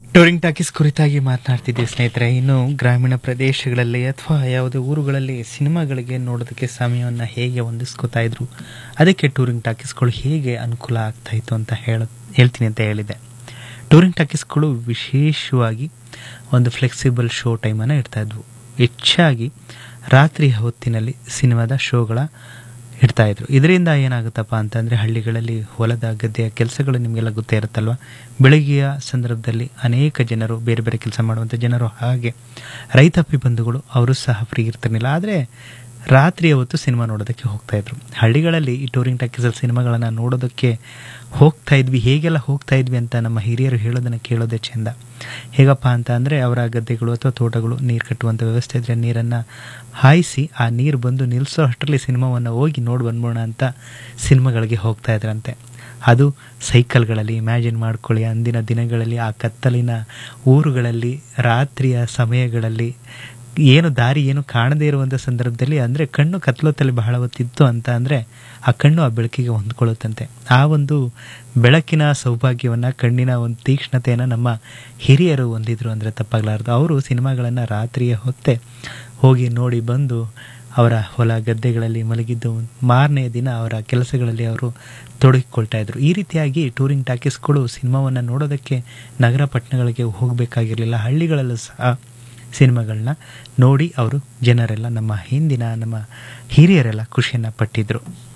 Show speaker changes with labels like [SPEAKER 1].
[SPEAKER 1] touring talkies ಕುರಿತಾಗಿ ಮಾತನಾಡ್ತಿದ್ದೆ ಸ್ನೇಹಿತರೆ ಇನ್ನು ಗ್ರಾಮೀಣ ಪ್ರದೇಶಗಳಲ್ಲಿ ಅಥವಾ ಯಾವುದೇ ಊರುಗಳಲ್ಲಿ ಸಿನಿಮಾಗಳಿಗೆ ನೋಡೋದಕ್ಕೆ ಸಮಯವನ್ನು ಹೇಗೆ ಹೊಂದಿಸ್ಕೋತಾ ಇದ್ರು ಅದಕ್ಕೆ ಟೂರಿಂಗ್ ಟಾಕೀಸ್ಗಳು ಹೇಗೆ ಅನುಕೂಲ ಆಗ್ತಾ ಇತ್ತು ಅಂತ ಹೇಳ ಹೇಳ್ತೀನಿ ಅಂತ ಹೇಳಿದೆ ಟೂರಿಂಗ್ ಟಾಕೀಸ್ಗಳು ವಿಶೇಷವಾಗಿ ಒಂದು ಫ್ಲೆಕ್ಸಿಬಲ್ ಶೋ ಟೈಮನ್ನು ಇಡ್ತಾ ಇದ್ವು ಹೆಚ್ಚಾಗಿ ರಾತ್ರಿ ಹೊತ್ತಿನಲ್ಲಿ ಸಿನಿಮಾದ ಶೋಗಳ ಇಡ್ತಾ ಇದ್ರು ಇದರಿಂದ ಏನಾಗುತ್ತಪ್ಪ ಅಂತಂದರೆ ಹಳ್ಳಿಗಳಲ್ಲಿ ಹೊಲದ ಗದ್ದೆಯ ಕೆಲಸಗಳು ನಿಮಗೆಲ್ಲ ಗೊತ್ತೇ ಇರುತ್ತಲ್ವ ಬೆಳಗ್ಗೆಯ ಸಂದರ್ಭದಲ್ಲಿ ಅನೇಕ ಜನರು ಬೇರೆ ಬೇರೆ ಕೆಲಸ ಮಾಡುವಂಥ ಜನರು ಹಾಗೆ ರೈತಾಪಿ ಬಂಧುಗಳು ಅವರು ಸಹ ಫ್ರೀ ಇರ್ತಿರ್ಲಿಲ್ಲ ಆದರೆ ರಾತ್ರಿಯ ಹೊತ್ತು ಸಿನಿಮಾ ನೋಡೋದಕ್ಕೆ ಹೋಗ್ತಾ ಇದ್ರು ಹಳ್ಳಿಗಳಲ್ಲಿ ಈ ಟೂರಿಂಗ್ ಟಾಕೀಸಲ್ಲಿ ಸಿನಿಮಾಗಳನ್ನು ನೋಡೋದಕ್ಕೆ ಹೋಗ್ತಾ ಇದ್ವಿ ಹೇಗೆಲ್ಲ ಹೋಗ್ತಾ ಇದ್ವಿ ಅಂತ ನಮ್ಮ ಹಿರಿಯರು ಹೇಳೋದನ್ನು ಕೇಳೋದೇ ಚೆಂದ ಹೇಗಪ್ಪ ಅಂತ ಅಂದರೆ ಅವರ ಗದ್ದೆಗಳು ಅಥವಾ ತೋಟಗಳು ನೀರು ಕಟ್ಟುವಂಥ ವ್ಯವಸ್ಥೆ ಇದ್ದರೆ ನೀರನ್ನು ಹಾಯಿಸಿ ಆ ನೀರು ಬಂದು ನಿಲ್ಲಿಸೋ ಅಷ್ಟರಲ್ಲಿ ಸಿನಿಮಾವನ್ನು ಹೋಗಿ ನೋಡಿ ಬಂದ್ಬೋಣ ಅಂತ ಸಿನಿಮಾಗಳಿಗೆ ಹೋಗ್ತಾ ಇದ್ರಂತೆ ಅದು ಸೈಕಲ್ಗಳಲ್ಲಿ ಇಮ್ಯಾಜಿನ್ ಮಾಡ್ಕೊಳ್ಳಿ ಅಂದಿನ ದಿನಗಳಲ್ಲಿ ಆ ಕತ್ತಲಿನ ಊರುಗಳಲ್ಲಿ ರಾತ್ರಿಯ ಸಮಯಗಳಲ್ಲಿ ಏನು ದಾರಿ ಏನು ಕಾಣದೇ ಇರುವಂಥ ಸಂದರ್ಭದಲ್ಲಿ ಅಂದರೆ ಕಣ್ಣು ಕತ್ಲೊತ್ತಲ್ಲಿ ಬಹಳ ಹೊತ್ತಿತ್ತು ಅಂತ ಅಂದರೆ ಆ ಕಣ್ಣು ಆ ಬೆಳಕಿಗೆ ಹೊಂದ್ಕೊಳ್ಳುತ್ತಂತೆ ಆ ಒಂದು ಬೆಳಕಿನ ಸೌಭಾಗ್ಯವನ್ನು ಕಣ್ಣಿನ ಒಂದು ತೀಕ್ಷ್ಣತೆಯನ್ನು ನಮ್ಮ ಹಿರಿಯರು ಹೊಂದಿದ್ರು ಅಂದರೆ ತಪ್ಪಾಗಲಾರದು ಅವರು ಸಿನಿಮಾಗಳನ್ನು ರಾತ್ರಿಯ ಹೊತ್ತೆ ಹೋಗಿ ನೋಡಿ ಬಂದು ಅವರ ಹೊಲ ಗದ್ದೆಗಳಲ್ಲಿ ಮಲಗಿದ್ದು ಮಾರನೆಯ ದಿನ ಅವರ ಕೆಲಸಗಳಲ್ಲಿ ಅವರು ತೊಡಗಿಕೊಳ್ತಾ ಇದ್ರು ಈ ರೀತಿಯಾಗಿ ಟೂರಿಂಗ್ ಟಾಕೀಸ್ಗಳು ಸಿನಿಮಾವನ್ನು ನೋಡೋದಕ್ಕೆ ನಗರ ಪಟ್ಟಣಗಳಿಗೆ ಹೋಗಬೇಕಾಗಿರಲಿಲ್ಲ ಹಳ್ಳಿಗಳಲ್ಲೂ ಸಹ ಸಿನಿಮಾಗಳನ್ನ ನೋಡಿ ಅವರು ಜನರೆಲ್ಲ ನಮ್ಮ ಹಿಂದಿನ ನಮ್ಮ ಹಿರಿಯರೆಲ್ಲ ಖುಷಿಯನ್ನು ಪಟ್ಟಿದ್ರು